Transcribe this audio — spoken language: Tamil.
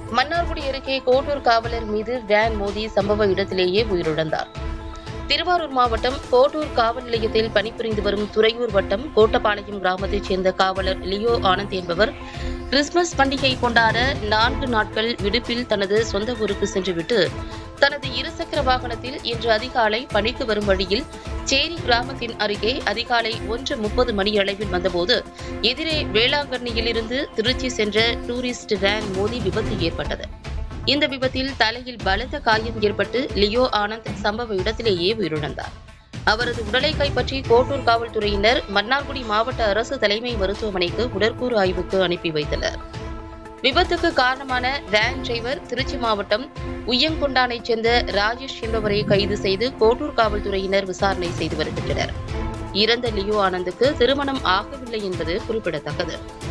மன்னார்குடி அருகே கோட்டூர் காவலர் மீது வேன் மோதி சம்பவ இடத்திலேயே உயிரிழந்தார் திருவாரூர் மாவட்டம் கோட்டூர் காவல் நிலையத்தில் பணிபுரிந்து வரும் துறையூர் வட்டம் கோட்டப்பாளையம் கிராமத்தைச் சேர்ந்த காவலர் லியோ ஆனந்த் என்பவர் கிறிஸ்துமஸ் பண்டிகை கொண்டாட நான்கு நாட்கள் விடுப்பில் தனது சொந்த ஊருக்கு சென்றுவிட்டு தனது இருசக்கர வாகனத்தில் இன்று அதிகாலை பணிக்கு வரும் வழியில் சேரி கிராமத்தின் அருகே அதிகாலை ஒன்று முப்பது மணி அளவில் வந்தபோது எதிரே வேளாங்கண்ணியிலிருந்து திருச்சி சென்ற டூரிஸ்ட் வேன் மோதி விபத்து ஏற்பட்டது இந்த விபத்தில் தலையில் பலத்த காயம் ஏற்பட்டு லியோ ஆனந்த் சம்பவ இடத்திலேயே உயிரிழந்தார் அவரது உடலை கைப்பற்றி கோட்டூர் காவல்துறையினர் மன்னார்குடி மாவட்ட அரசு தலைமை மருத்துவமனைக்கு உடற்கூறு ஆய்வுக்கு அனுப்பி வைத்தனர் விபத்துக்கு காரணமான வேன் டிரைவர் திருச்சி மாவட்டம் உய்யங்கொண்டானைச் சேர்ந்த ராஜேஷ் என்பவரை கைது செய்து கோட்டூர் காவல்துறையினர் விசாரணை செய்து வருகின்றனர் இறந்த லியோ ஆனந்துக்கு திருமணம் ஆகவில்லை என்பது குறிப்பிடத்தக்கது